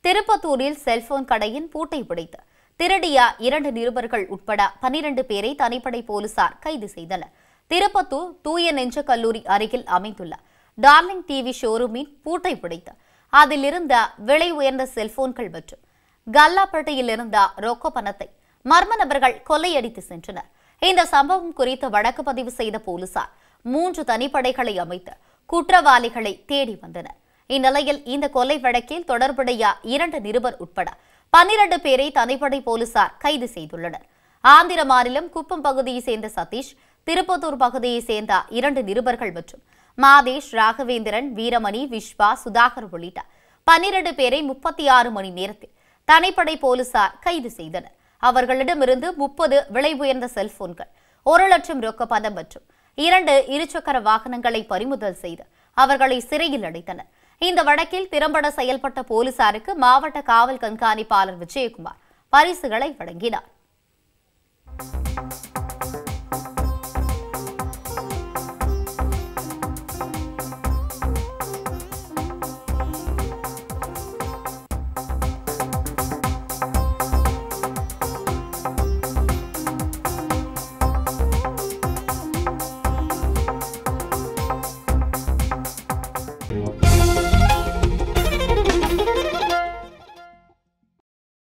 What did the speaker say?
திருப்பத்தூரில் செல்போன் கடையின் பூட்டை பிடித்து திருடிய இரண்டு நிருபர்கள் உட்பட பனிரண்டு பேரை தனிப்படை போலீசார் கைது செய்தனர் திருப்பத்தூர் தூய நெஞ்ச கல்லூரி அருகில் அமைந்துள்ள டார்லிங் டிவி ஷோரூமின் பூட்டை பிடித்து அதில் இருந்த விலை உயர்ந்த செல்போன்கள் மற்றும் கல்லாப்பேட்டையில் இருந்த ரொக்க பணத்தை மர்ம நபர்கள் கொள்ளையடித்து சென்றனர் இந்த சம்பவம் குறித்து வழக்கு பதிவு செய்த போலீசார் மூன்று தனிப்படைகளை அமைத்து குற்றவாளிகளை தேடி வந்தனர் இந்நிலையில் இந்த கொலை வழக்கில் தொடர்புடைய இரண்டு நிருபர் உட்பட பன்னிரண்டு பேரை தனிப்படை போலீசார் கைது செய்துள்ளனர் ஆந்திர மாநிலம் குப்பம் பகுதியை சேர்ந்த சதீஷ் திருப்பத்தூர் பகுதியை சேர்ந்த இரண்டு நிருபர்கள் மற்றும் மாதேஷ் ராகவேந்திரன் வீரமணி விஸ்வா சுதாகர் உள்ளிட்ட பன்னிரண்டு பேரை முப்பத்தி ஆறு மணி நேரத்தில் தனிப்படை போலீசார் கைது செய்தனர் அவர்களிடமிருந்து முப்பது விலை உயர்ந்த செல்போன்கள் ஒரு லட்சம் ரொக்க பணம் மற்றும் இரண்டு இருசக்கர வாகனங்களை பறிமுதல் செய்து அவர்களை சிறையில் அடைத்தனர் இந்த வழக்கில் திறம்பட செயல்பட்ட போலீசாருக்கு மாவட்ட காவல் கண்காணிப்பாளர் விஜயகுமார் பரிசுகளை வழங்கினார்